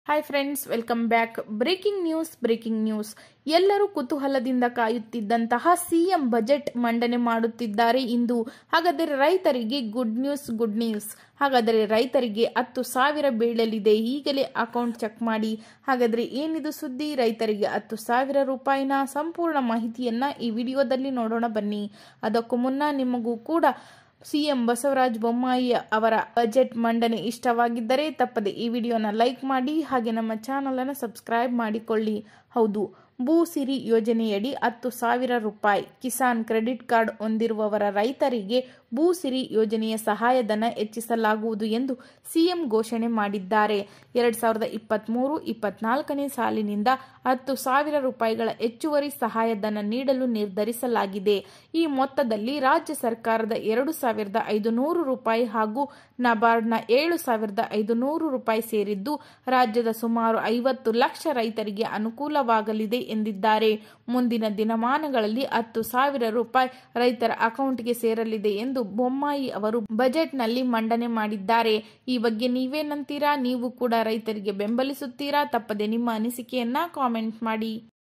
hi friends welcome back breaking news breaking news ಎಲ್ಲರೂ ಕುತೂಹಲದಿಂದ ಕಾಯುತ್ತಿದ್ದಂತಹ CM budget ಮಂಡನೆ ಮಾಡುತ್ತಿದ್ದಾರೆ ಇಂದು ಹಾಗಾದರೆ ರೈತರಿಗೆ ಗುಡ್ ನ್ಯೂಸ್ ಗುಡ್ ನ್ಯೂಸ್ ಹಾಗಾದರೆ ರೈತರಿಗೆ ಹತ್ತು ಸಾವಿರ ಬೀಳಲಿದೆ ಈಗಲೇ ಅಕೌಂಟ್ ಚೆಕ್ ಮಾಡಿ ಹಾಗಾದರೆ ಏನಿದು ಸುದ್ದಿ ರೈತರಿಗೆ ಹತ್ತು ಸಾವಿರ ರೂಪಾಯಿನ ಸಂಪೂರ್ಣ ಮಾಹಿತಿಯನ್ನ ಈ ವಿಡಿಯೋದಲ್ಲಿ ನೋಡೋಣ ಬನ್ನಿ ಅದಕ್ಕೂ ಮುನ್ನ ನಿಮಗೂ ಕೂಡ ಸಿಎಂ ಬಸವರಾಜ ಬೊಮ್ಮಾಯಿ ಅವರ ಬಜೆಟ್ ಮಂಡನೆ ಇಷ್ಟವಾಗಿದ್ದರೆ ತಪ್ಪದೆ ಈ ವಿಡಿಯೋನ ಲೈಕ್ ಮಾಡಿ ಹಾಗೆ ನಮ್ಮ ಚಾನಲ್ ಅನ್ನು ಸಬ್ಸ್ಕ್ರೈಬ್ ಮಾಡಿಕೊಳ್ಳಿ ಹೌದು ಭೂ ಸಿರಿ ಯೋಜನೆಯಡಿ ಹತ್ತು ಸಾವಿರ ರೂಪಾಯಿ ಕಿಸಾನ್ ಕ್ರೆಡಿಟ್ ಕಾರ್ಡ್ ಹೊಂದಿರುವವರ ರೈತರಿಗೆ ಭೂ ಸಿರಿ ಯೋಜನೆಯ ಸಹಾಯಧನ ಹೆಚ್ಚಿಸಲಾಗುವುದು ಎಂದು ಸಿಎಂ ಘೋಷಣೆ ಮಾಡಿದ್ದಾರೆ ಎರಡ್ ಸಾವಿರದ ಇಪ್ಪತ್ಮೂರು ಇಪ್ಪತ್ನಾಲ್ಕನೇ ಸಾಲಿನಿಂದ ಹತ್ತು ಸಾವಿರ ರೂಪಾಯಿಗಳ ಹೆಚ್ಚುವರಿ ಸಹಾಯಧನ ನೀಡಲು ನಿರ್ಧರಿಸಲಾಗಿದೆ ಈ ಮೊತ್ತದಲ್ಲಿ ರಾಜ್ಯ ಸರ್ಕಾರದ ಎರಡು ಸಾವಿರದ ಐದುನೂರು ರೂಪಾಯಿ ಹಾಗೂ ನಬಾರ್ಡ್ನ ಏಳು ಸಾವಿರದ ಐದುನೂರು ರೂಪಾಯಿ ಸೇರಿದ್ದು ರಾಜ್ಯದ ಸುಮಾರು ಐವತ್ತು ಲಕ್ಷ ರೈತರಿಗೆ ಅನುಕೂಲವಾಗಲಿದೆ ಎಂದಿದ್ದಾರೆ ಮುಂದಿನ ದಿನಮಾನಗಳಲ್ಲಿ ಹತ್ತು ಸಾವಿರ ರೂಪಾಯಿ ರೈತರ ಅಕೌಂಟ್ಗೆ ಸೇರಲಿದೆ ಎಂದು ಬೊಮ್ಮಾಯಿ ಅವರು ಬಜೆಟ್ನಲ್ಲಿ ಮಂಡನೆ ಮಾಡಿದ್ದಾರೆ ಈ ಬಗ್ಗೆ ನೀವೇನಂತೀರಾ ನೀವು ಕೂಡ ರೈತರಿಗೆ ಬೆಂಬಲಿಸುತ್ತೀರಾ ತಪ್ಪದೆ ನಿಮ್ಮ ಅನಿಸಿಕೆಯನ್ನ ಕಾಮೆಂಟ್ ಮಾಡಿ